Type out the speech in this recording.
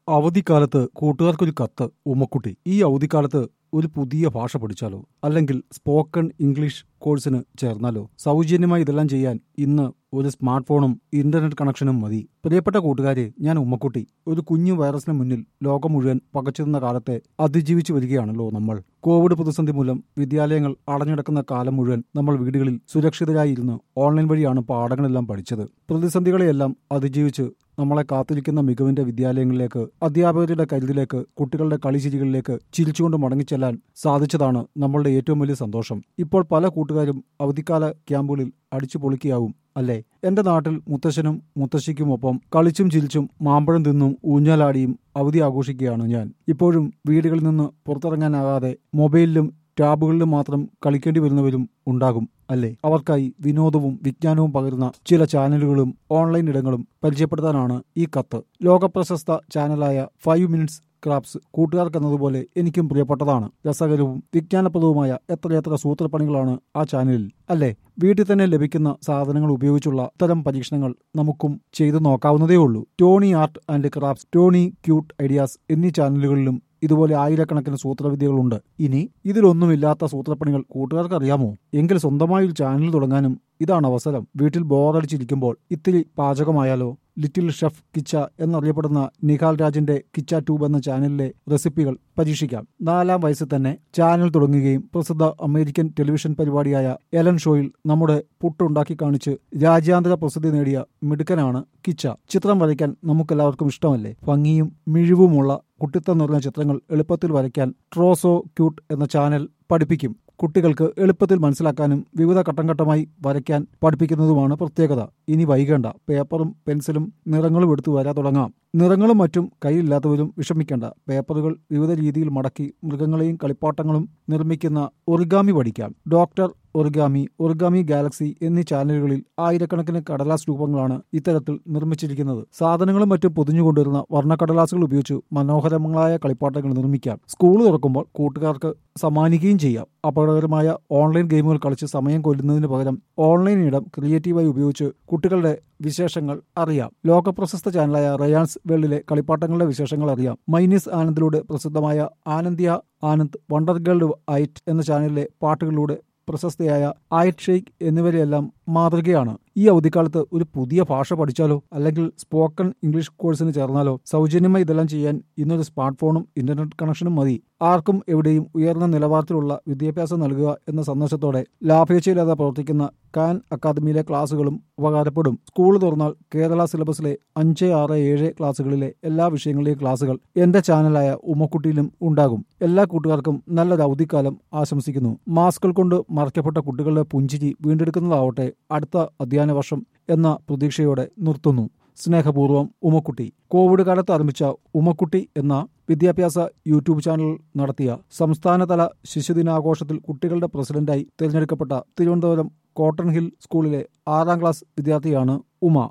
അവധിക്കാലത്ത് കൂട്ടുകാർക്കൊരു കത്ത് ഉമ്മക്കുട്ടി ഈ അവധിക്കാലത്ത് ഒരു പുതിയ ഭാഷ പഠിച്ചാലോ അല്ലെങ്കിൽ സ്പോക്കൺ ഇംഗ്ലീഷ് കോഴ്സിന് ചേർന്നാലോ സൗജന്യമായി ഇതെല്ലാം ചെയ്യാൻ ഇന്ന് ഒരു സ്മാർട്ട് ഫോണും ഇന്റർനെറ്റ് കണക്ഷനും മതി പ്രിയപ്പെട്ട കൂട്ടുകാരെ ഞാൻ ഉമ്മക്കുട്ടി ഒരു കുഞ്ഞു വൈറസിന് മുന്നിൽ ലോകം മുഴുവൻ പകച്ചിരുന്ന കാലത്തെ അതിജീവിച്ചു വരികയാണല്ലോ നമ്മൾ കോവിഡ് പ്രതിസന്ധി മൂലം വിദ്യാലയങ്ങൾ അടഞ്ഞിടക്കുന്ന കാലം മുഴുവൻ നമ്മൾ വീടുകളിൽ സുരക്ഷിതരായിരുന്ന് ഓൺലൈൻ വഴിയാണ് പാഠങ്ങളെല്ലാം പഠിച്ചത് പ്രതിസന്ധികളെയെല്ലാം അതിജീവിച്ച് നമ്മളെ കാത്തിരിക്കുന്ന മികവിന്റെ വിദ്യാലയങ്ങളിലേക്ക് അധ്യാപകരുടെ കരുതിലേക്ക് കുട്ടികളുടെ കളിച്ചിരികളിലേക്ക് ചിരിച്ചുകൊണ്ട് മടങ്ങിച്ചെല്ലാൻ സാധിച്ചതാണ് നമ്മളുടെ ഏറ്റവും വലിയ സന്തോഷം ഇപ്പോൾ പല കൂട്ടുകാരും അവധിക്കാല ക്യാമ്പുകളിൽ അടിച്ചു പൊളിക്കുകയാവും അല്ലേ എന്റെ നാട്ടിൽ മുത്തശ്ശനും മുത്തശ്ശിക്കുമൊപ്പം കളിച്ചും ചിരിച്ചും മാമ്പഴം തിന്നും ഊഞ്ഞാലാടിയും അവധി ആഘോഷിക്കുകയാണ് ഞാൻ ഇപ്പോഴും വീടുകളിൽ നിന്ന് പുറത്തിറങ്ങാനാകാതെ മൊബൈലിലും ടാബുകളിലും മാത്രം കളിക്കേണ്ടി വരുന്നവരും ഉണ്ടാകും അല്ലേ അവർക്കായി വിനോദവും വിജ്ഞാനവും പകരുന്ന ചില ചാനലുകളും ഓൺലൈൻ ഇടങ്ങളും പരിചയപ്പെടുത്താനാണ് ഈ കത്ത് ലോകപ്രശസ്ത ചാനലായ ഫൈവ് മിനിറ്റ്സ് ക്രാപ്സ് കൂട്ടുകാർക്കെന്നതുപോലെ എനിക്കും പ്രിയപ്പെട്ടതാണ് രസകരവും വിജ്ഞാനപ്രദവുമായ എത്രയെത്ര സൂത്രപ്പണികളാണ് ആ ചാനലിൽ അല്ലേ വീട്ടിൽ തന്നെ ലഭിക്കുന്ന സാധനങ്ങൾ ഉപയോഗിച്ചുള്ള ഇത്തരം പരീക്ഷണങ്ങൾ നമുക്കും ചെയ്തു നോക്കാവുന്നതേ ഉള്ളൂ Tony art and crafts Tony cute ideas എന്നീ ചാനലുകളിലും ഇതുപോലെ ആയിരക്കണക്കിന് സൂത്രവിദ്യകളുണ്ട് ഇനി ഇതിലൊന്നുമില്ലാത്ത സൂത്രപ്പണികൾ കൂട്ടുകാർക്ക് അറിയാമോ എങ്കിൽ സ്വന്തമായി ഒരു ചാനൽ തുടങ്ങാനും ഇതാണ് അവസരം വീട്ടിൽ ബോറടിച്ചിരിക്കുമ്പോൾ ഇത്തിരി പാചകമായാലോ ലിറ്റിൽ ഷെഫ് കിച്ച എന്നറിയപ്പെടുന്ന നിഹാൽ രാജിന്റെ കിച്ച ട്യൂബ് എന്ന ചാനലിലെ റെസിപ്പികൾ പരീക്ഷിക്കാം നാലാം വയസ്സിൽ തന്നെ ചാനൽ തുടങ്ങുകയും പ്രസിദ്ധ അമേരിക്കൻ ടെലിവിഷൻ പരിപാടിയായ എലൻ ഷോയിൽ നമ്മുടെ പുട്ടുണ്ടാക്കി കാണിച്ച് രാജ്യാന്തര പ്രസിദ്ധി നേടിയ മിടുക്കനാണ് കിച്ച ചിത്രം വരയ്ക്കാൻ നമുക്കെല്ലാവർക്കും ഇഷ്ടമല്ലേ ഭംഗിയും മിഴിവുമുള്ള കുട്ടിത്തം നിറഞ്ഞ ചിത്രങ്ങൾ എളുപ്പത്തിൽ വരയ്ക്കാൻ ട്രോസോ ക്യൂട്ട് എന്ന ചാനൽ പഠിപ്പിക്കും കുട്ടികൾക്ക് എളുപ്പത്തിൽ മനസ്സിലാക്കാനും വിവിധ ഘട്ടം ഘട്ടമായി വരയ്ക്കാൻ പഠിപ്പിക്കുന്നതുമാണ് പ്രത്യേകത ഇനി വൈകേണ്ട പേപ്പറും പെൻസിലും നിറങ്ങളും എടുത്തു വരാൻ തുടങ്ങാം നിറങ്ങളും മറ്റും കയ്യിലില്ലാത്തവരും വിഷമിക്കേണ്ട പേപ്പറുകൾ വിവിധ രീതിയിൽ മടക്കി മൃഗങ്ങളെയും കളിപ്പാട്ടങ്ങളും നിർമ്മിക്കുന്ന ഒറിഗാമി പഠിക്കാം ഡോക്ടർ ഒറിഗാമി ഒറിഗാമി ഗാലക്സി എന്നീ ചാനലുകളിൽ ആയിരക്കണക്കിന് കടലാസ് രൂപങ്ങളാണ് ഇത്തരത്തിൽ നിർമ്മിച്ചിരിക്കുന്നത് സാധനങ്ങളും മറ്റും പൊതിഞ്ഞുകൊണ്ടുവരുന്ന വർണ്ണക്കടലാസുകൾ ഉപയോഗിച്ച് മനോഹരങ്ങളായ കളിപ്പാട്ടങ്ങൾ നിർമ്മിക്കാം സ്കൂൾ തുറക്കുമ്പോൾ കൂട്ടുകാർക്ക് സമ്മാനിക്കുകയും ചെയ്യാം അപകടകരമായ ഓൺലൈൻ ഗെയിമുകൾ കളിച്ച് സമയം കൊല്ലുന്നതിന് പകരം ഓൺലൈൻ ഇടം ക്രിയേറ്റീവായി ഉപയോഗിച്ച് കുട്ടികളുടെ വിശേഷങ്ങൾ അറിയാം ലോകപ്രശസ്ത ചാനലായ റയാൻസ് വേൾഡിലെ കളിപ്പാട്ടങ്ങളുടെ വിശേഷങ്ങൾ അറിയാം മൈനീസ് ആനന്ദിലൂടെ പ്രസിദ്ധമായ ആനന്ദിയ ആനന്ദ് വണ്ടർ ഗേൾഡ് ഐറ്റ് എന്ന ചാനലിലെ പാട്ടുകളിലൂടെ പ്രശസ്തയായ ആയത് ഷെയ്ഖ് എന്നിവരെയെല്ലാം മാതൃകയാണ് ഈ അവധിക്കാലത്ത് ഒരു പുതിയ ഭാഷ പഠിച്ചാലോ അല്ലെങ്കിൽ സ്പോക്കൺ ഇംഗ്ലീഷ് കോഴ്സിന് ചേർന്നാലോ സൗജന്യമായി ഇതെല്ലാം ചെയ്യാൻ ഇന്നൊരു സ്മാർട്ട് ഫോണും ഇന്റർനെറ്റ് കണക്ഷനും മതി ആർക്കും എവിടെയും ഉയർന്ന നിലവാരത്തിലുള്ള വിദ്യാഭ്യാസം നൽകുക എന്ന സന്ദേശത്തോടെ ലാഭേച്ഛയില്ലാതെ പ്രവർത്തിക്കുന്ന കാൻ അക്കാദമിയിലെ ക്ലാസുകളും ഉപകാരപ്പെടും സ്കൂൾ തുറന്നാൽ കേരള സിലബസിലെ അഞ്ച് ആറ് ഏഴ് ക്ലാസുകളിലെ എല്ലാ വിഷയങ്ങളിലെയും ക്ലാസുകൾ എന്റെ ചാനലായ ഉമ്മക്കുട്ടിയിലും ഉണ്ടാകും എല്ലാ കൂട്ടുകാർക്കും നല്ലൊരു അവധിക്കാലം ആശംസിക്കുന്നു മാസ്കുകൾ കൊണ്ട് മറയ്ക്കപ്പെട്ട കുട്ടികളുടെ പുഞ്ചിരി വീണ്ടെടുക്കുന്നതാവട്ടെ അടുത്ത അധ്യയന വർഷം എന്ന പ്രതീക്ഷയോടെ നിർത്തുന്നു സ്നേഹപൂർവ്വം ഉമ്മക്കുട്ടി കോവിഡ് കാലത്ത് ആരംഭിച്ച ഉമ്മക്കുട്ടി എന്ന വിദ്യാഭ്യാസ യൂട്യൂബ് ചാനൽ നടത്തിയ സംസ്ഥാനതല ശിശുദിനാഘോഷത്തിൽ കുട്ടികളുടെ പ്രസിഡന്റായി തിരഞ്ഞെടുക്കപ്പെട്ട തിരുവനന്തപുരം കോട്ടൺ ഹിൽ സ്കൂളിലെ ആറാം ക്ലാസ് വിദ്യാർത്ഥിയാണ് ഉമ